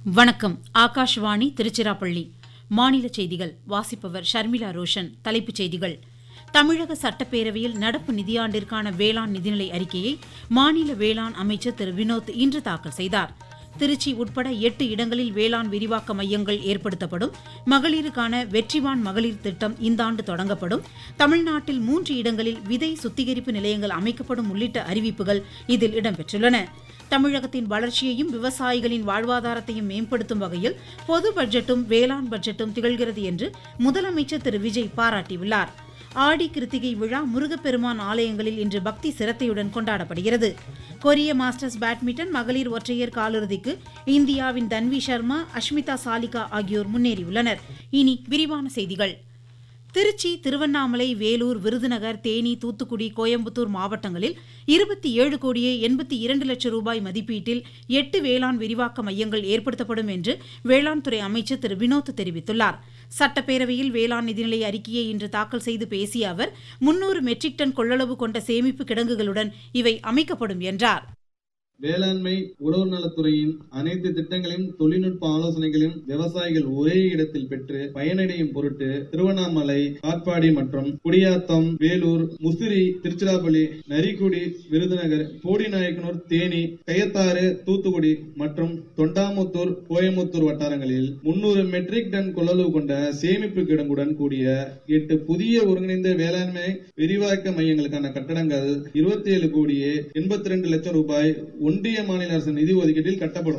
வணக்கம் ஆகாஷ்வாணி திருச்சிராப்பள்ளி மாநில செய்திகள் வாசிப்பவர் ஷர்மிளா ரோஷன் தலைப்புச் செய்திகள் தமிழக சட்டப்பேரவையில் நடப்பு நிதியாண்டிற்கான வேளாண் நிதிநிலை அறிக்கையை மாநில வேளாண் அமைச்சர் திரு வினோத் இன்று தாக்கல் செய்தார் திருச்சி உட்பட எட்டு இடங்களில் வேளாண் விரிவாக்க மையங்கள் ஏற்படுத்தப்படும் மகளிருக்கான வெற்றிவான் மகளிர் திட்டம் இந்த ஆண்டு தொடங்கப்படும் தமிழ்நாட்டில் மூன்று இடங்களில் விதை சுத்திகரிப்பு நிலையங்கள் அமைக்கப்படும் உள்ளிட்ட அறிவிப்புகள் இதில் இடம்பெற்றுள்ளன தமிழகத்தின் வளர்ச்சியையும் விவசாயிகளின் வாழ்வாதாரத்தையும் மேம்படுத்தும் வகையில் பொது பட்ஜெட்டும் வேளாண் பட்ஜெட்டும் திகழ்கிறது என்று முதலமைச்சர் திரு விஜய் பாராட்டியுள்ளார் ஆடி கிருத்திகை விழா முருகப்பெருமான் ஆலயங்களில் இன்று பக்தி சிரத்தையுடன் கொண்டாடப்படுகிறது கொரிய மாஸ்டர்ஸ் பேட்மிண்டன் மகளிர் ஒற்றையர் காலிறுதிக்கு இந்தியாவின் தன்வி சர்மா அஷ்மிதா சாலிகா ஆகியோர் முன்னேறியுள்ளனர் இனி விரிவான செய்திகள் திருச்சி திருவண்ணாமலை வேலூர் விருதுநகர் தேனி தூத்துக்குடி கோயம்புத்தூர் மாவட்டங்களில் இருபத்தி ஏழு கோடியே எண்பத்தி இரண்டு லட்சம் ரூபாய் மதிப்பீட்டில் எட்டு வேளாண் விரிவாக்க மையங்கள் ஏற்படுத்தப்படும் என்று வேளாண் துறை அமைச்சர் திரு வினோத் தெரிவித்துள்ளார் சட்டப்பேரவையில் வேளாண் நிதிநிலை அறிக்கையை இன்று தாக்கல் செய்து பேசிய அவர் முன்னூறு மெட்ரிக் டன் கொள்ளளவு கொண்ட சேமிப்பு கிடங்குகளுடன் இவை அமைக்கப்படும் என்றார் வேளாண்மை உழவு நலத்துறையின் அனைத்து திட்டங்களையும் தொழில்நுட்ப ஆலோசனைகளையும் விவசாயிகள் ஒரே இடத்தில் பெற்று பயனடையும் பொருட்டு திருவண்ணாமலை காட்பாடி மற்றும் குடியாத்தம் வேலூர் முசிறி திருச்சிராப்பள்ளி நரிக்குடி விருதுநகர் போடிநாயக்கனூர் தேனி கயத்தாறு தூத்துக்குடி மற்றும் தொண்டாமுத்தூர் கோயமுத்தூர் வட்டாரங்களில் முன்னூறு மெட்ரிக் டன் கொள்ளளவு கொண்ட சேமிப்பு கிடங்குடன் கூடிய எட்டு புதிய ஒருங்கிணைந்த வேளாண்மை விரிவாக்க மையங்களுக்கான கட்டடங்கள் இருபத்தி ஏழு கோடியே எண்பத்தி ரெண்டு லட்சம் ரூபாய் ஒன்றிய மாநில அரசு நிதி ஒதுக்கீட்டில் கட்டப்படும்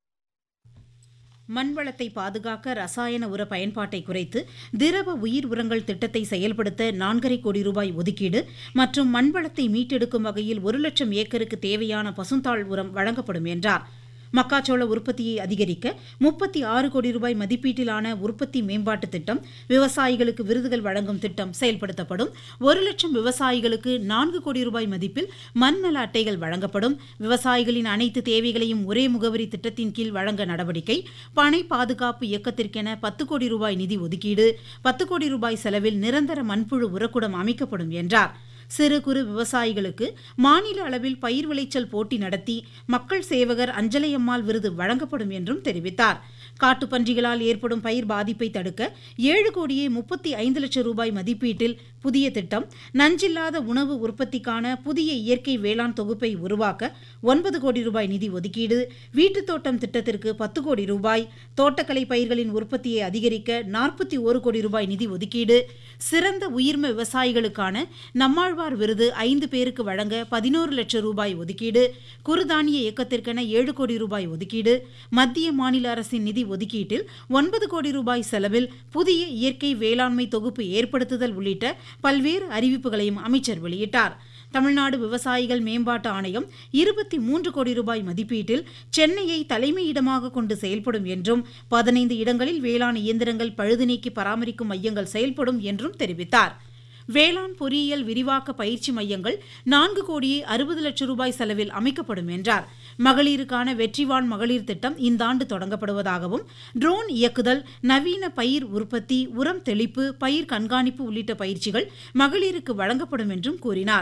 மண்வளத்தை பாதுகாக்க ரசாயன உர பயன்பாட்டை குறைத்து திரவ உயிர் உரங்கள் திட்டத்தை செயல்படுத்த நான்கரை கோடி ரூபாய் ஒதுக்கீடு மற்றும் மண்வளத்தை மீட்டெடுக்கும் வகையில் ஒரு லட்சம் ஏக்கருக்கு தேவையான பசுந்தாள் உரம் வழங்கப்படும் என்றார் மக்காச்சோள உற்பத்தியை அதிகரிக்க முப்பத்தி ஆறு கோடி ரூபாய் மதிப்பீட்டிலான உற்பத்தி மேம்பாட்டு திட்டம் விவசாயிகளுக்கு விருதுகள் வழங்கும் திட்டம் செயல்படுத்தப்படும் ஒரு லட்சம் விவசாயிகளுக்கு நான்கு கோடி ரூபாய் மதிப்பில் மண்நல அட்டைகள் வழங்கப்படும் விவசாயிகளின் அனைத்து தேவைகளையும் ஒரே முகவரி திட்டத்தின் கீழ் வழங்க நடவடிக்கை பனை பாதுகாப்பு இயக்கத்திற்கென பத்து கோடி ரூபாய் நிதி ஒதுக்கீடு பத்து கோடி ரூபாய் செலவில் நிரந்தர மண்புழு உரக்குடம் அமைக்கப்படும் என்றார் சிறு குறு விவசாயிகளுக்கு மாநில அளவில் பயிர் விளைச்சல் போட்டி நடத்தி மக்கள் சேவகர் அஞ்சலையம்மாள் விருது வழங்கப்படும் என்றும் தெரிவித்தார் காட்டுப்பன்றிகளால் ஏற்படும் பயிர் பாதிப்பை தடுக்க ஏழு கோடியே முப்பத்தி ஐந்து லட்சம் ரூபாய் மதிப்பீட்டில் புதிய திட்டம் நஞ்சில்லாத உணவு உற்பத்திக்கான புதிய இயற்கை வேளாண் தொகுப்பை உருவாக்க ஒன்பது கோடி ரூபாய் நிதி ஒதுக்கீடு வீட்டுத் தோட்டம் திட்டத்திற்கு பத்து கோடி ரூபாய் தோட்டக்கலை பயிர்களின் உற்பத்தியை அதிகரிக்க நாற்பத்தி ஒரு கோடி ரூபாய் நிதி ஒதுக்கீடு சிறந்த உயிர்ம விவசாயிகளுக்கான நம்மாழ்வார் விருது ஐந்து பேருக்கு வழங்க பதினோரு லட்சம் ரூபாய் ஒதுக்கீடு குறுதானிய இயக்கத்திற்கென ஏழு கோடி ரூபாய் ஒதுக்கீடு மத்திய மாநில அரசின் நிதி ஒதுக்கீட்டில் ஒன்பது கோடி ரூபாய் செலவில் புதிய இயற்கை வேளாண்மை தொகுப்பு ஏற்படுத்துதல் உள்ளிட்ட பல்வேறு அறிவிப்புகளையும் அமைச்சர் வெளியிட்டார் தமிழ்நாடு விவசாயிகள் மேம்பாட்டு ஆணையம் இருபத்தி மூன்று கோடி ரூபாய் மதிப்பீட்டில் சென்னையை தலைமையிடமாக கொண்டு செயல்படும் என்றும் பதினைந்து இடங்களில் வேளாண் இயந்திரங்கள் பழுது நீக்கி பராமரிக்கும் மையங்கள் செயல்படும் என்றும் தெரிவித்தார் வேளாண் பொறியியல் விரிவாக்க பயிற்சி மையங்கள் நான்கு கோடியே அறுபது லட்சம் ரூபாய் செலவில் அமைக்கப்படும் என்றார் மகளிருக்கான வெற்றிவான் மகளிர் திட்டம் இந்த ஆண்டு தொடங்கப்படுவதாகவும் ட்ரோன் இயக்குதல் நவீன பயிர் உற்பத்தி உரம் தெளிப்பு பயிர் கண்காணிப்பு உள்ளிட்ட பயிற்சிகள் மகளிருக்கு வழங்கப்படும் என்றும் கூறினார்